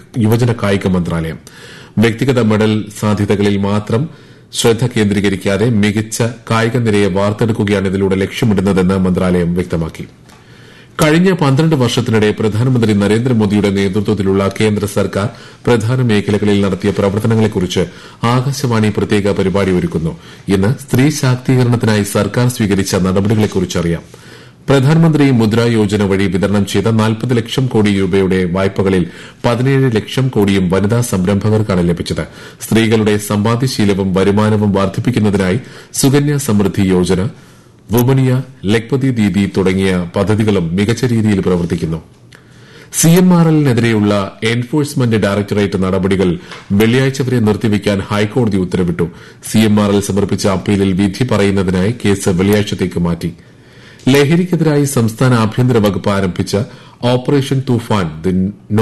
യുവജന കായിക മന്ത്രാലയം വ്യക്തിഗത മെഡൽ സാധ്യതകളിൽ മാത്രം ശ്രദ്ധ കേന്ദ്രീകരിക്കാതെ മികച്ച കായിക നിരയെ വാർത്തെടുക്കുകയാണ് ഇതിലൂടെ ലക്ഷ്യമിടുന്നതെന്ന് മന്ത്രാലയം വ്യക്തമാക്കി കഴിഞ്ഞ പന്ത്രണ്ട് വർഷത്തിനിടെ പ്രധാനമന്ത്രി നരേന്ദ്രമോദിയുടെ നേതൃത്വത്തിലുള്ള കേന്ദ്ര സർക്കാർ പ്രധാന മേഖലകളിൽ നടത്തിയ പ്രവർത്തനങ്ങളെക്കുറിച്ച് ആകാശവാണി പ്രത്യേക പരിപാടി ഒരുക്കുന്നു ഇന്ന് സ്ത്രീ ശാക്തീകരണത്തിനായി സർക്കാർ സ്വീകരിച്ച നടപടികളെക്കുറിച്ച് അറിയാം പ്രധാനമന്ത്രി മുദ്ര യോജന വഴി വിതരണം ചെയ്ത നാൽപ്പത് ലക്ഷം കോടി രൂപയുടെ വായ്പകളിൽ പതിനേഴ് ലക്ഷം കോടിയും വനിതാ സംരംഭകർക്കാണ് ലഭിച്ചത് സ്ത്രീകളുടെ സമ്പാദ്യശീലവും വരുമാനവും വർദ്ധിപ്പിക്കുന്നതിനായി സുകന്യ സമൃദ്ധി യോജന വുമണിയ ലക്പതി ദീദി തുടങ്ങിയ പദ്ധതികളും മികച്ച രീതിയിൽ പ്രവർത്തിക്കുന്നു സിഎംആർഎല്ലിനെതിരെയുള്ള എൻഫോഴ്സ്മെന്റ് ഡയറക്ടറേറ്റ് നടപടികൾ വെള്ളിയാഴ്ച വരെ നിർത്തിവെക്കാൻ ഹൈക്കോടതി ഉത്തരവിട്ടു സിഎംആർഎൽ സമർപ്പിച്ച അപ്പീലിൽ വിധി പറയുന്നതിനായി കേസ് വെള്ളിയാഴ്ചത്തേക്ക് മാറ്റി ലഹരിക്കെതിരായി സംസ്ഥാന ആഭ്യന്തര വകുപ്പ് ആരംഭിച്ച operation Toofan the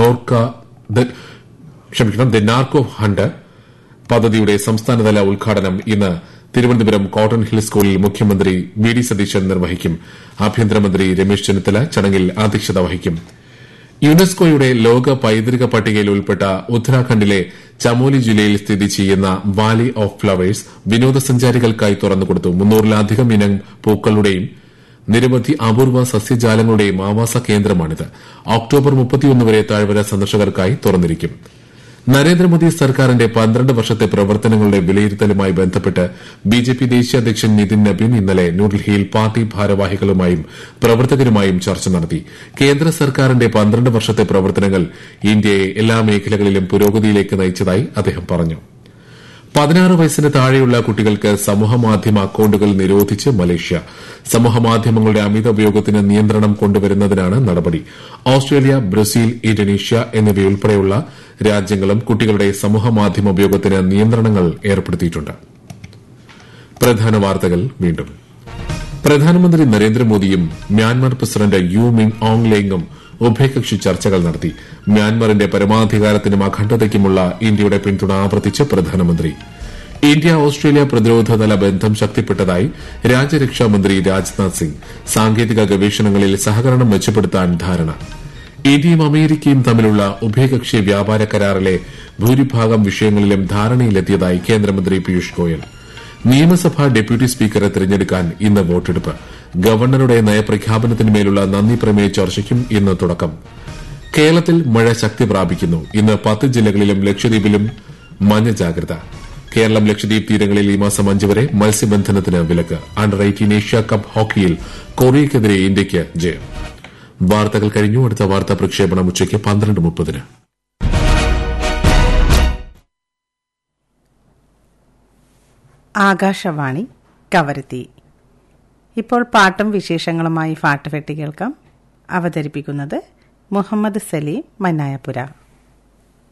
narco hunt പദ്ധതിയുടെ സംസ്ഥാനതല ഉദ്ഘാടനം ഇന്ന് തിരുവനന്തപുരം കോട്ടൺ ഹിൽ സ്കൂളിൽ മുഖ്യമന്ത്രി വി ഡി സതീശൻ നിർവഹിക്കും ആഭ്യന്തരമന്ത്രി രമേശ് ചെന്നിത്തല ചടങ്ങിൽ അധ്യക്ഷത വഹിക്കും യുനെസ്കോയുടെ ലോക പൈതൃക പട്ടികയിൽ ഉൾപ്പെട്ട ഉത്തരാഖണ്ഡിലെ ചമോലി ജില്ലയിൽ സ്ഥിതി ചെയ്യുന്ന വാലി ഓഫ് ഫ്ലവേഴ്സ് വിനോദസഞ്ചാരികൾക്കായി തുറന്നുകൊടുത്തു മുന്നൂറിലധികം ഇനം പൂക്കളുടെയും നിരവധി അപൂർവ സസ്യജാലങ്ങളുടെയും ആവാസ കേന്ദ്രമാണിത് ഒക്ടോബർ മുപ്പത്തിയൊന്ന് വരെ താഴ്വര സന്ദർശകർക്കായി തുറന്നിരിക്കും നരേന്ദ്രമോദി സർക്കാരിന്റെ പന്ത്രണ്ട് വർഷത്തെ പ്രവർത്തനങ്ങളുടെ വിലയിരുത്തലുമായി ബന്ധപ്പെട്ട് ബിജെപി ദേശീയ അധ്യക്ഷൻ നിതിൻ നബീൻ ഇന്നലെ ന്യൂഡൽഹിയിൽ പാർട്ടി ഭാരവാഹികളുമായും പ്രവർത്തകരുമായും ചർച്ച നടത്തി കേന്ദ്ര സർക്കാരിന്റെ പന്ത്രണ്ട് വർഷത്തെ പ്രവർത്തനങ്ങൾ ഇന്ത്യയെ എല്ലാ മേഖലകളിലും പുരോഗതിയിലേക്ക് നയിച്ചതായി അദ്ദേഹം പറഞ്ഞു പതിനാറ് വയസ്സിന് താഴെയുള്ള കുട്ടികൾക്ക് സമൂഹമാധ്യമ അക്കൌണ്ടുകൾ നിരോധിച്ച് മലേഷ്യ സമൂഹമാധ്യമങ്ങളുടെ അമിത ഉപയോഗത്തിന് നിയന്ത്രണം കൊണ്ടുവരുന്നതിനാണ് നടപടി ഓസ്ട്രേലിയ ബ്രസീൽ ഇന്തോനേഷ്യ എന്നിവയുൾപ്പെടെയുള്ള രാജ്യങ്ങളും കുട്ടികളുടെ സമൂഹമാധ്യമ ഉപയോഗത്തിന് നിയന്ത്രണങ്ങൾ ഏർപ്പെടുത്തിയിട്ടുണ്ട് പ്രധാന വാർത്തകൾ വീണ്ടും പ്രധാനമന്ത്രി നരേന്ദ്രമോദിയും Myanmar president U Min Aung ലേങ്ങും ഉഭയകക്ഷി ചർച്ചകൾ നടത്തി മ്യാൻമാറിന്റെ പരമാധികാരത്തിനും അഖണ്ഡതയ്ക്കുമുള്ള ഇന്ത്യയുടെ പിന്തുണ ആവർത്തിച്ച് പ്രധാനമന്ത്രി ഇന്ത്യ ഓസ്ട്രേലിയ പ്രതിരോധതല ബന്ധം ശക്തിപ്പെട്ടതായി രാജ്യരക്ഷാമന്ത്രി രാജ്നാഥ് സിംഗ് സാങ്കേതിക ഗവേഷണങ്ങളിൽ സഹകരണം മെച്ചപ്പെടുത്താൻ ധാരണ ഇന്ത്യയും അമേരിക്കയും തമ്മിലുള്ള ഉഭയകക്ഷി വ്യാപാര കരാറിലെ ഭൂരിഭാഗം വിഷയങ്ങളിലും ധാരണയിലെത്തിയതായി കേന്ദ്രമന്ത്രി പീയൂഷ് ഗോയൽ നിയമസഭാ ഡെപ്യൂട്ടി സ്പീക്കറെ തെരഞ്ഞെടുക്കാൻ ഇന്ന് വോട്ടെടുപ്പ് ഗവർണറുടെ നയപ്രഖ്യാപനത്തിന്മേലുള്ള നന്ദി പ്രമേയ ചർച്ചയ്ക്കും ഇന്ന് തുടക്കം കേരളത്തിൽ മഴ ശക്തി പ്രാപിക്കുന്നു ഇന്ന് പത്ത് ജില്ലകളിലും ലക്ഷദ്വീപിലും മഞ്ഞ ജാഗ്രത കേരളം ലക്ഷദ്വീപ് തീരങ്ങളിൽ ഈ മാസം അഞ്ച് വരെ മത്സ്യബന്ധനത്തിന് വിലക്ക് അണ്ടർ എയ്റ്റീൻ ഏഷ്യ കപ്പ് ഹോക്കിയിൽ കൊറിയയ്ക്കെതിരെ ഇന്ത്യയ്ക്ക് ജയം വാർത്തകൾ കഴിഞ്ഞു അടുത്ത വാർത്താ പ്രക്ഷേപണം ഉച്ചയ്ക്ക് പന്ത്രണ്ട് മുപ്പതിന് ആകാശവാണി കവരത്തി ഇപ്പോൾ പാട്ടും വിശേഷങ്ങളുമായി പാട്ട് വെട്ടി കേൾക്കാം അവതരിപ്പിക്കുന്നത് മുഹമ്മദ് സലീം മന്നായപുര